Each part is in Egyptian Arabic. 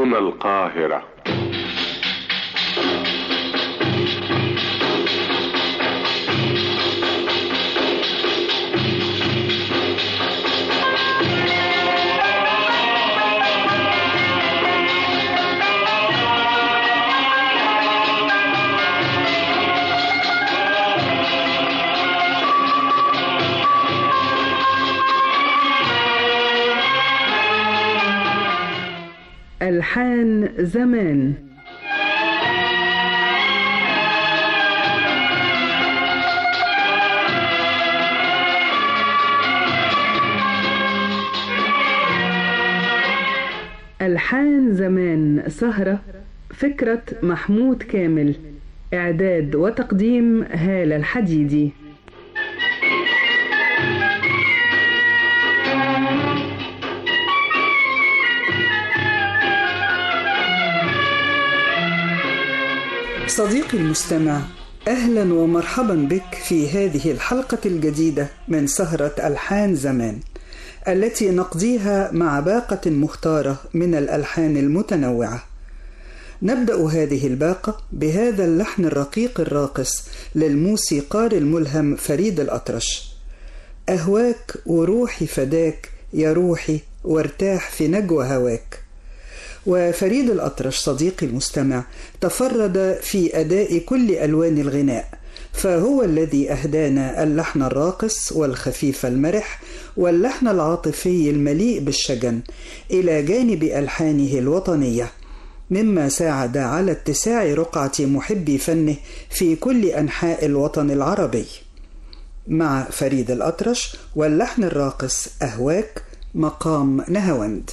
هنا القاهرة ألحان زمان ألحان زمان سهرة فكرة محمود كامل إعداد وتقديم هالة الحديدي صديقي المستمع اهلا ومرحبا بك في هذه الحلقه الجديده من سهره الحان زمان التي نقضيها مع باقه مختاره من الالحان المتنوعه نبدا هذه الباقه بهذا اللحن الرقيق الراقص للموسيقار الملهم فريد الاطرش اهواك وروحي فداك يا روحي وارتاح في نجوى هواك وفريد الأطرش صديقي المستمع تفرد في أداء كل ألوان الغناء فهو الذي أهدانا اللحن الراقص والخفيف المرح واللحن العاطفي المليء بالشجن إلى جانب ألحانه الوطنية مما ساعد على اتساع رقعة محبي فنه في كل أنحاء الوطن العربي مع فريد الأطرش واللحن الراقص أهواك مقام نهاوند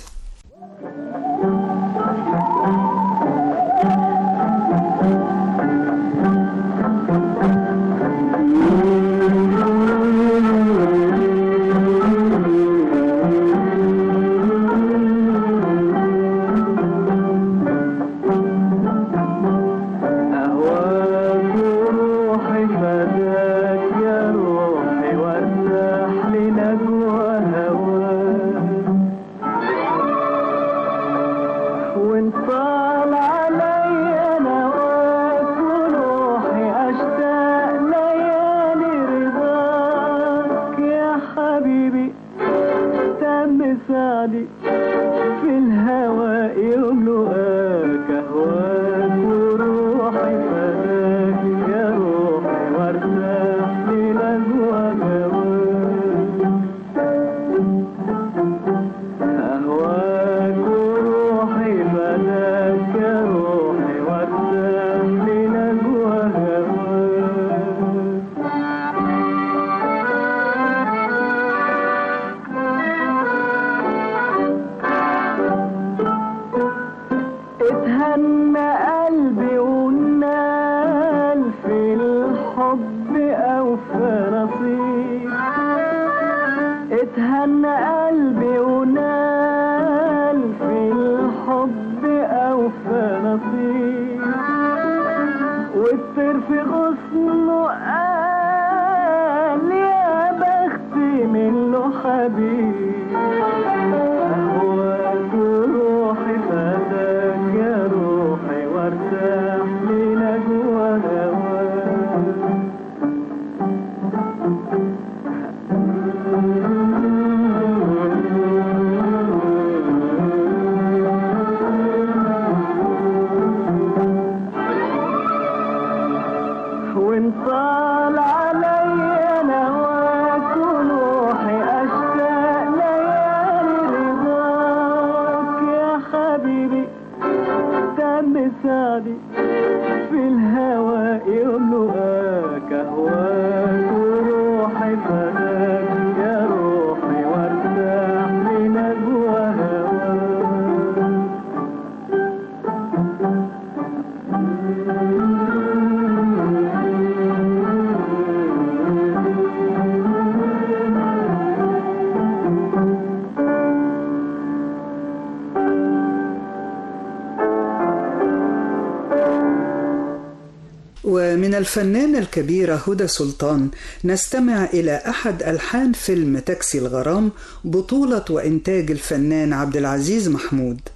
ومن الفنانة الكبيرة هدى سلطان نستمع إلى أحد ألحان فيلم تاكسي الغرام بطولة وإنتاج الفنان عبد العزيز محمود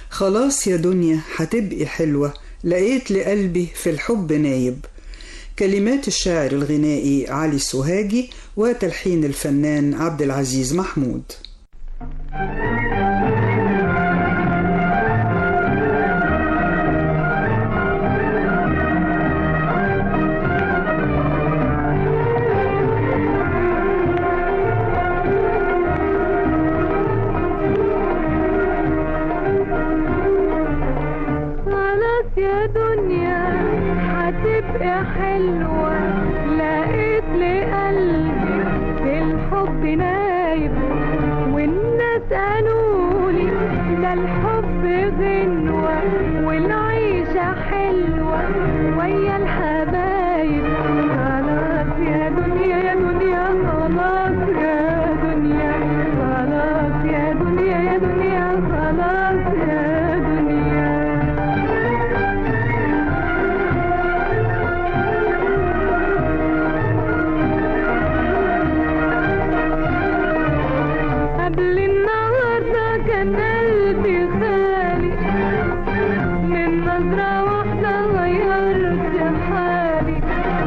خلاص يا دنيا هتبقي حلوة لقيت لقلبي في الحب نايب كلمات الشاعر الغنائي علي السوهاجي وتلحين الفنان عبد العزيز محمود خلاص يا دنيا هتبقى حلوة لقيت لقلبي في الحب نايب والناس قالولي ده الحب غنوة والعيشة حلوة ويا الحبايب خلاص يا دنيا يا دنيا خلاص يا دنيا خلاص يا دنيا يا دنيا خلاص يا دنيا قبل النهارده كان قلبي خالي من نظرة واحدة غيرت حالي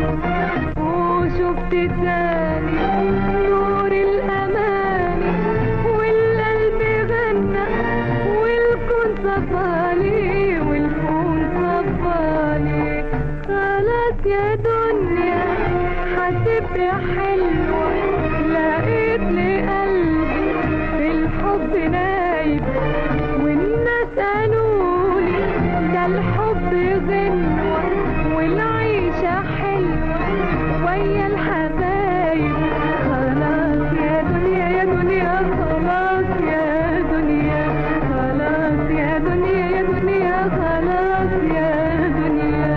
وشفت تاني نور الأماني والقلب غنى والكون صفالي والكون صفالي خلاص يا دنيا هتبقى حلوة لقيت لقلبي في الحب نايب والناس قالولي ده الحب غنوة والعيشة حلوة ويا الحبايب خلاص يا دنيا يا دنيا خلاص يا دنيا خلاص يا دنيا يا دنيا خلاص يا دنيا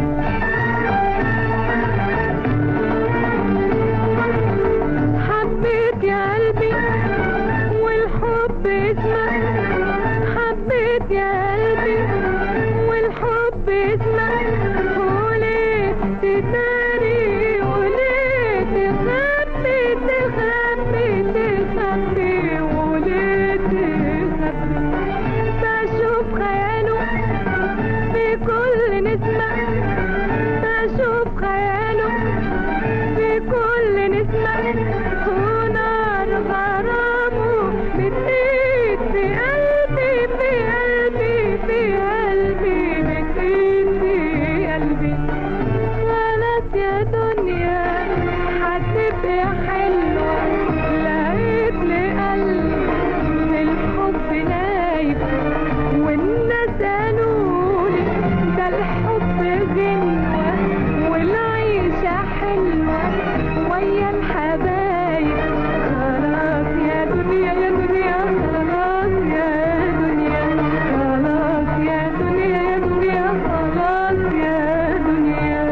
حبيت يا قلبي والحب اسمك حبيت يا قلبي والحب اسمك وليه تداري وليه تخبي تخبي تخبي وليه تخبي بشوف خياله في كل نسمة بشوف خياله في كل نسمة ونار غرامه بتزيد في قلبي في قلبي في قلبي بتزيد في قلبي خلاص يا دنيا هتبقى حلوة لقيت لقلبي في الحب نايب والناس قالولي ده الحب غنوة والعيشة حلوة ويا الحبايب خلاص يا دنيا يا دنيا خلاص يا دنيا خلاص يا دنيا يا دنيا خلاص يا دنيا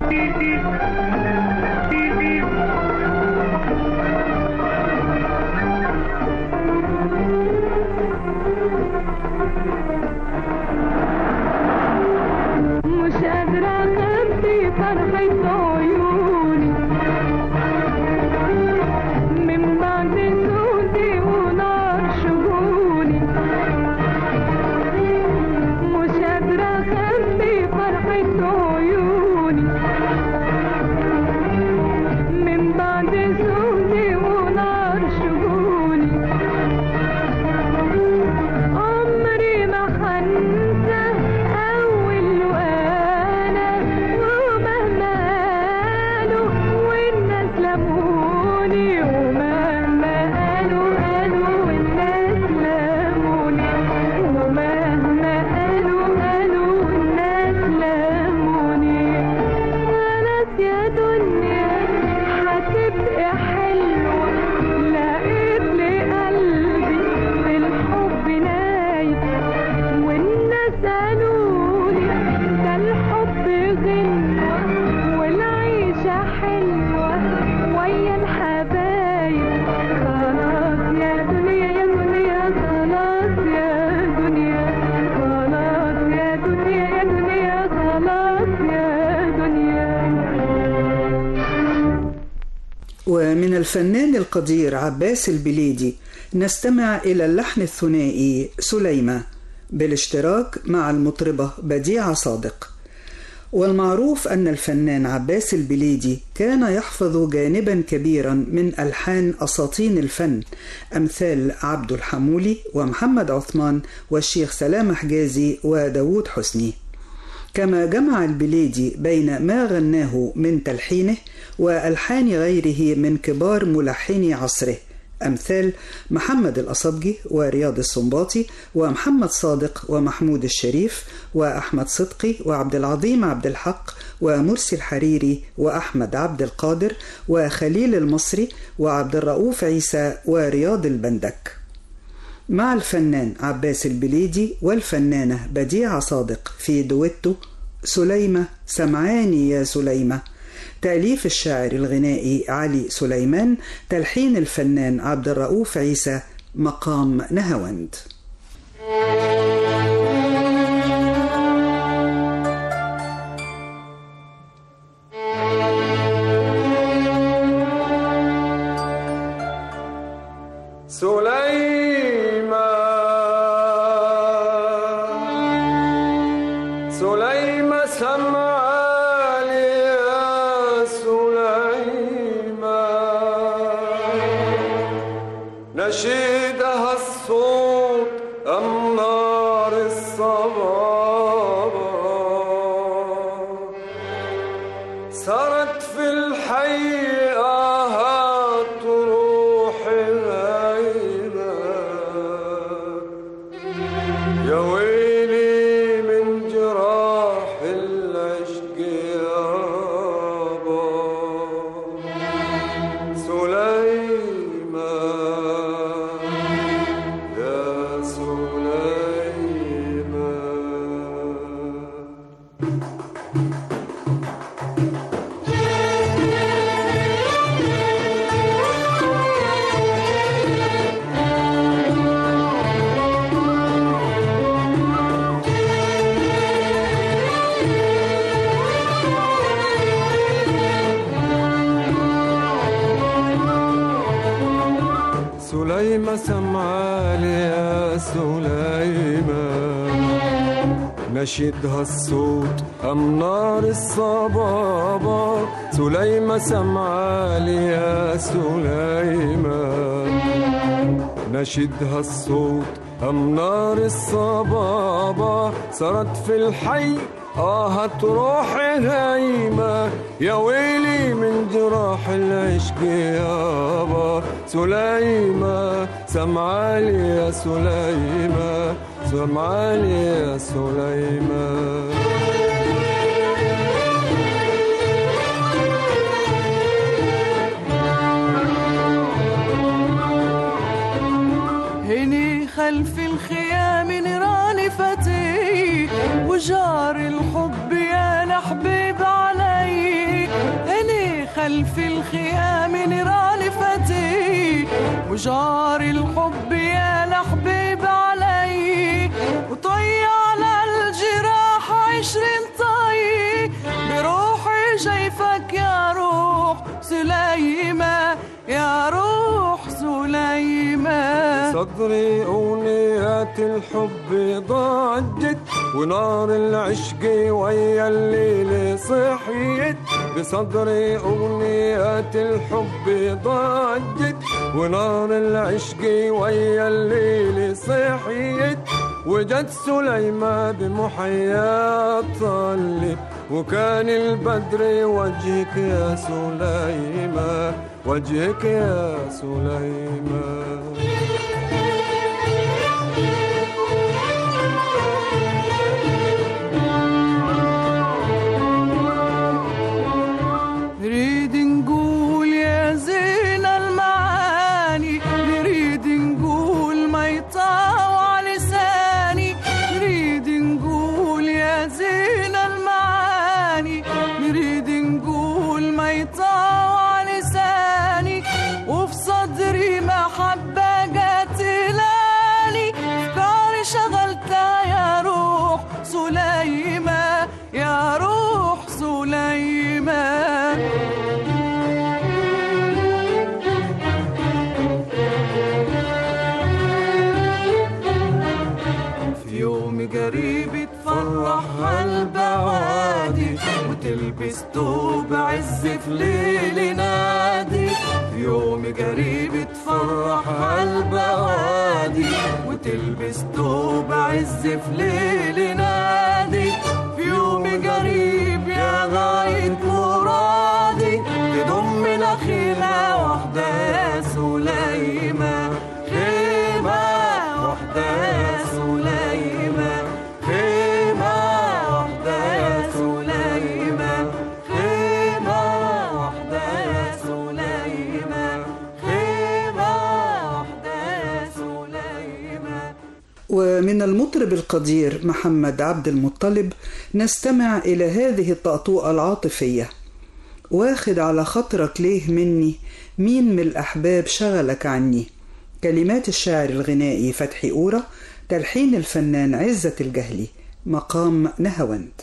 مش قادرة أخبي فرحة عيوني من بعد سودي ونار شجوني مش قادرة أخبي فرحة عيوني من بعد سودي ونار شجوني عمري ما هنسى أول وأنا ومهما قالوا والناس لموني ومهما قالوا قالوا والناس لموني ومهما قالوا قالوا والناس لموني خلاص يا دنيا هتبقى حلوة لقيت لقلبي في الحب نايب والناس قالولي ده الحب غنوة والعيشة حلوة ويا الحبايب خلاص يا دنيا يا دنيا خلاص يا دنيا خلاص يا دنيا يا دنيا خلاص يا دنيا ومن الفنان القدير عباس البليدي نستمع إلى اللحن الثنائي سليمة بالاشتراك مع المطربة بديعة صادق والمعروف أن الفنان عباس البليدي كان يحفظ جانبا كبيرا من ألحان أساطين الفن أمثال عبد الحمولي ومحمد عثمان والشيخ سلام حجازي وداود حسني كما جمع البليدي بين ما غناه من تلحينه وألحان غيره من كبار ملحني عصره أمثال محمد الأصبجي ورياض السنباطي ومحمد صادق ومحمود الشريف وأحمد صدقي وعبد العظيم عبد الحق ومرسي الحريري وأحمد عبد القادر وخليل المصري وعبد الرؤوف عيسى ورياض البندك مع الفنان عباس البليدي والفنانة بديعة صادق في دويتو سليمة سمعاني يا سليمة تأليف الشاعر الغنائي علي سليمان تلحين الفنان عبد الرؤوف عيسى مقام نهاوند سليمة سليمة سمعالي يا سليمة نشيدها الصوت أم نار الصبابة سرت في الحي آهات روحي غيبة يا ويلي من جراح العشق يابا سليمة يا سليمة سليمة سمعالي يا سليمة نشيدها الصوت أم نار الصبابة سليمة سمعالي يا سليمة نشيدها الصوت أم نار الصبابة سرت في الحي آهت روحي هايمة يا ويلي من جراح العشق يابا سليمة سمعالي يا سليمة سمعالي يا سليمة هني خلف الخيام نيران فتي وجار الحب يا لحبيب علي هني خلف الخيام نيران فتي وجار الحب يا لحبيب علي وطي على الجراح عشرين طي بروحي شايفك يا روح سليمة يا روح سليمة صدري أغنيات الحب ضجت ونار العشق ويا الليل صحيت بصدري أغنيات الحب ضجت ونار العشق ويا الليل صحيت وجد سليمة بمحيا طلت وكان البدر وجهك يا سليمة وجهك يا سليمة نريد نقول يا زين المعاني نريد نقول ما يطاوع لساني نريد نقول يا زين المعاني نريد نقول ما يطاوع لساني وفي صدري محبة تفرحها البوادي وتلبس توب عز في ليل نادي في يوم قريب تفرحها البوادي وتلبس توب عز في ليل نادي في يوم قريب يا غاية مرادي تضم الأخيرة وحدة يا سليمة خيمة وحدة يا سليمة خيمة وحدة يا سليمة خيمة وحدة يا سليمة خيمة وحدة يا سليمة ومن المطرب القدير محمد عبد المطلب نستمع إلى هذه الطأطوءة العاطفية واخد على خاطرك ليه مني مين من الأحباب شغلك عني كلمات الشاعر الغنائي فتحي أورا تلحين الفنان عزة الجهلي مقام نهاوند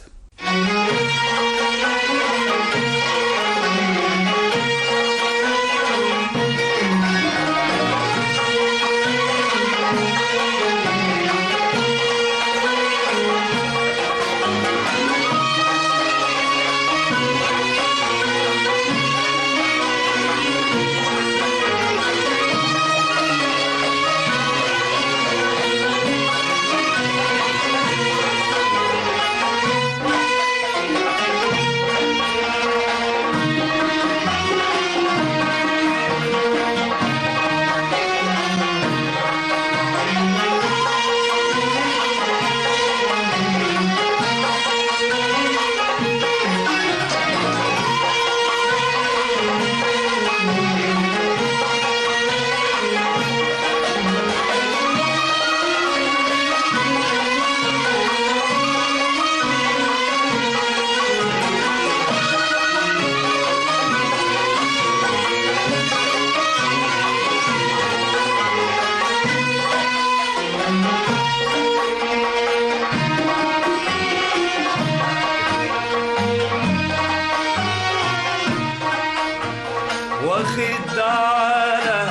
واخد على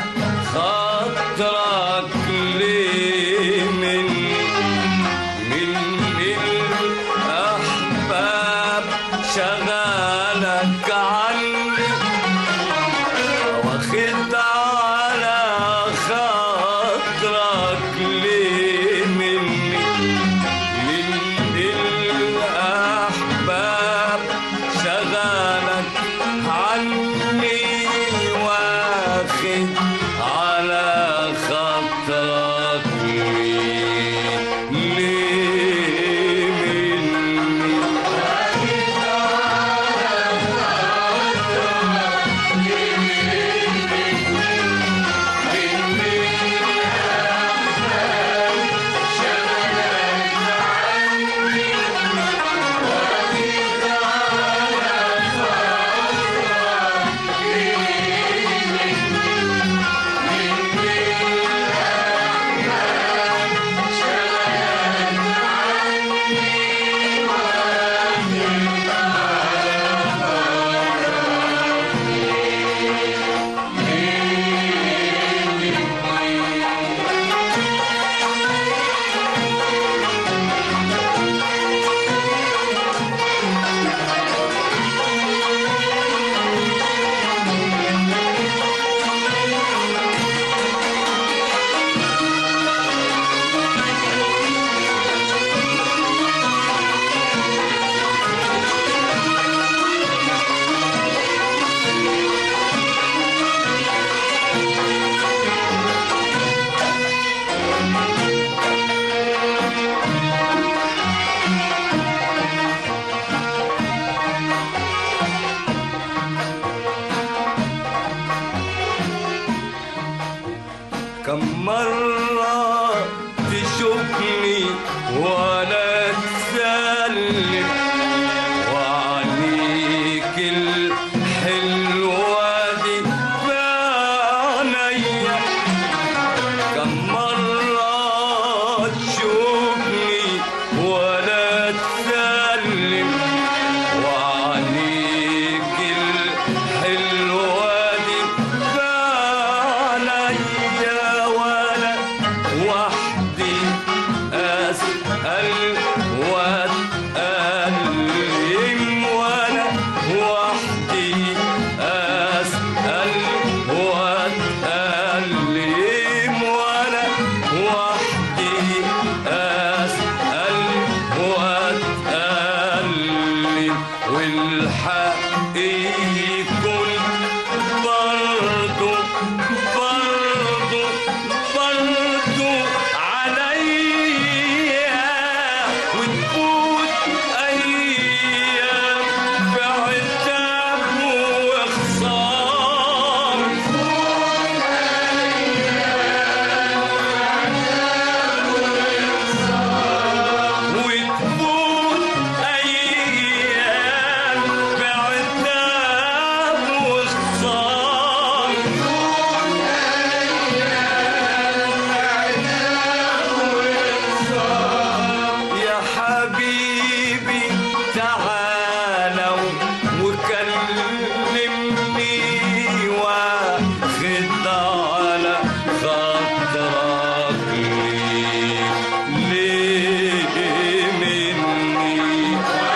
خاطرك ليه من من الأحباب شغالك عني واخد على خاطرك ليه مني من الأحباب شغالك عني واخد على خاطرك ليه ليه مني كم مرة تشوفني ولا تسلم وعليك الحلوة دي بعينيا كم مرة تشوفني ولا تسلم وعليك الحلوة دي بعينيا ولا وحدي أسأل وتفوت أيام في عتاب وخصام وتفوت أيام في عتاب وخصام يا حبيبي تعالوا وكلمني واخد على خاطرك ليه ليه مني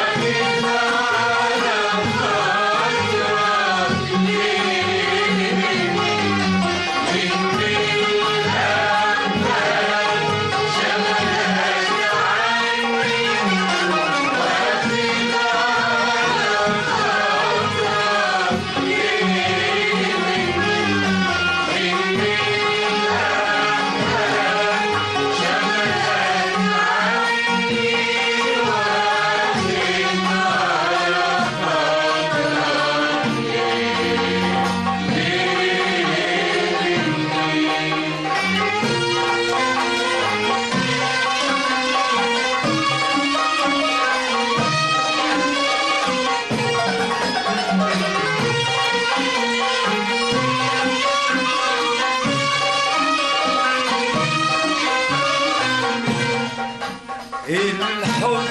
الحب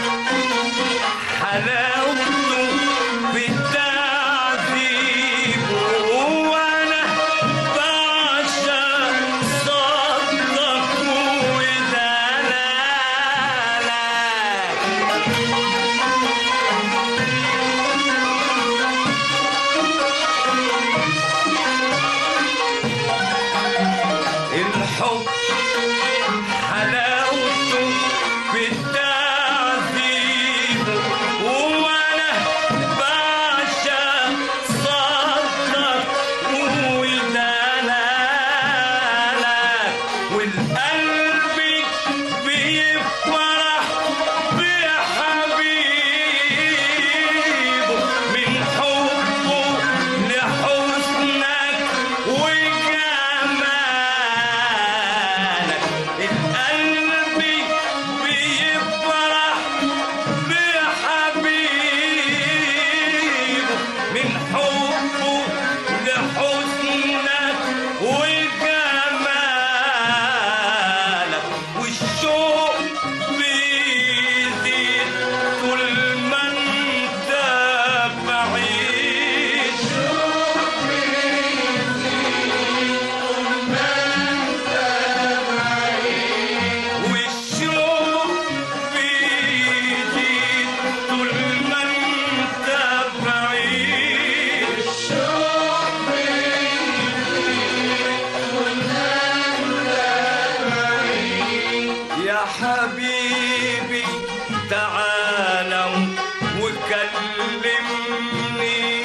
حلاوته بالتعذيب وانا بعشق صدق ودلالك الحب حلاوته بالتعذيب وانا بعشق صدق ودلالك والقلب بيفرح بحبيبه من حبه لحسنك وجمالك القلب بيفرح بحبيبه من حبه لحسنك وجمالك والشوق بيزيد طول ما انت بعيد والشوق بيزيد طول ما انت بعيد يا حبيبي تعالوا وكلمني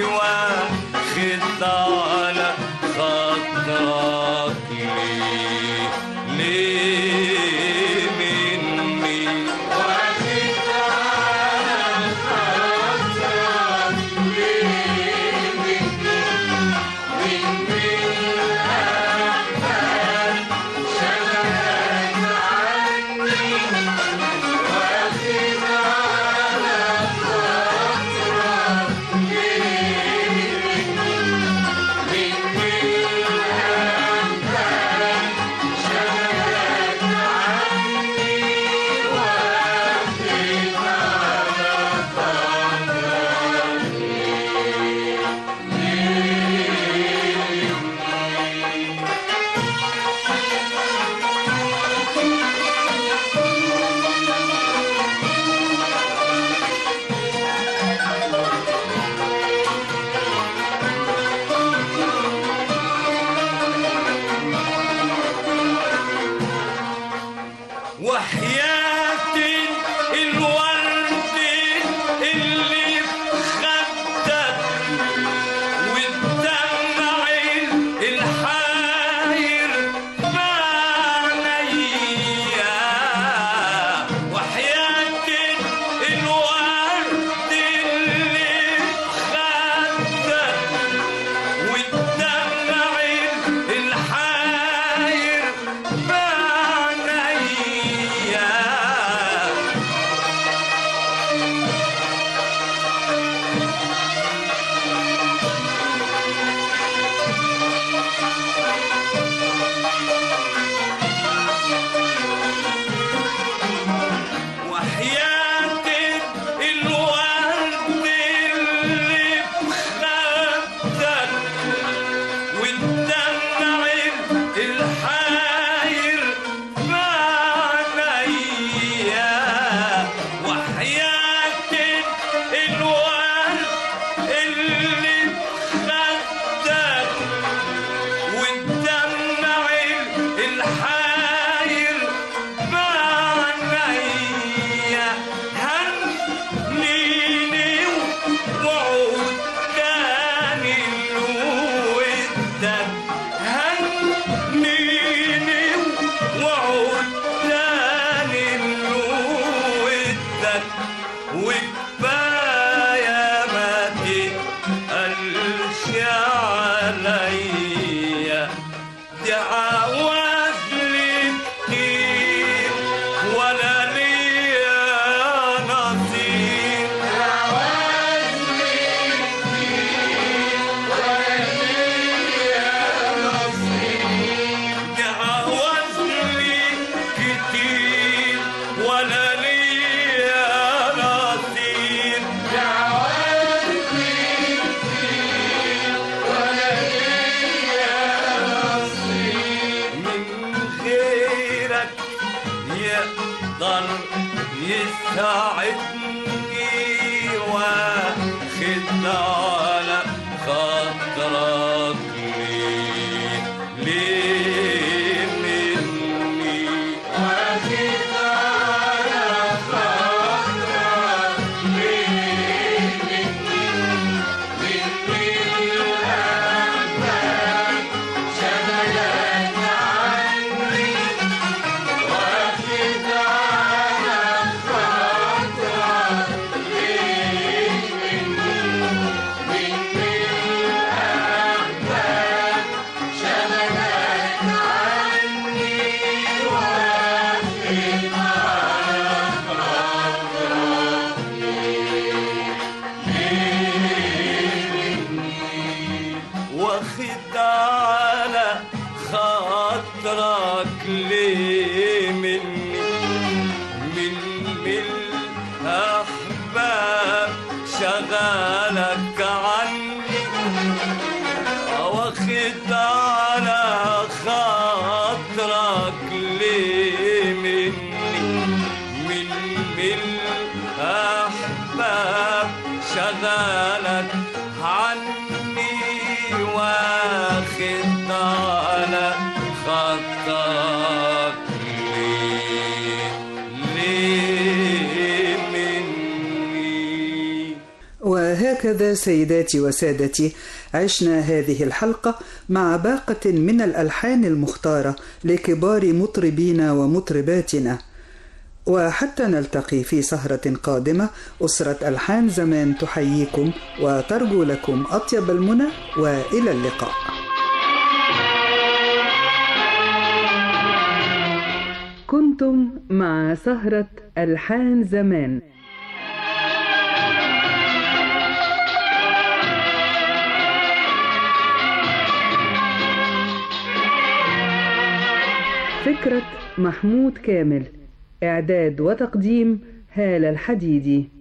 واخد على خاطرك ليه ليه مني وحياتك الورد اللي بخدك والدمع الحاير بعينيا وحياتك الورد اللي بخدك والدمع الحاير بعينيا هنيني وعود تاني لودك هنيني وعود تاني لودك وكفاية ما تقلش عليا دي عوازلي كتير ولا ليا نصيب دي عوازلي كتير ولا ليا نصيب من غيرك يقدر يساعدني واخد على خاطرك ليه ليه مني واخد على خاطرك ليه مني مني الأحباب شغلت عني واخد على خاطرك ليه مني مني الأحباب شغلت عني واخد على خاطرك واخد على خاطرك ليه مني من من الأحباب شغالك عني واخد على خاطرك ليه مني من من الأحباب شغالك عني واخد على خطك ليه ليه مني وهكذا سيداتي وسادتي عشنا هذه الحلقة مع باقة من الألحان المختارة لكبار مطربينا ومطرباتنا وحتى نلتقي في سهرة قادمة أسرة ألحان زمان تحييكم وترجو لكم أطيب المنى وإلى اللقاء كنتم مع سهرة ألحان زمان فكرة محمود كامل إعداد وتقديم هالة الحديدي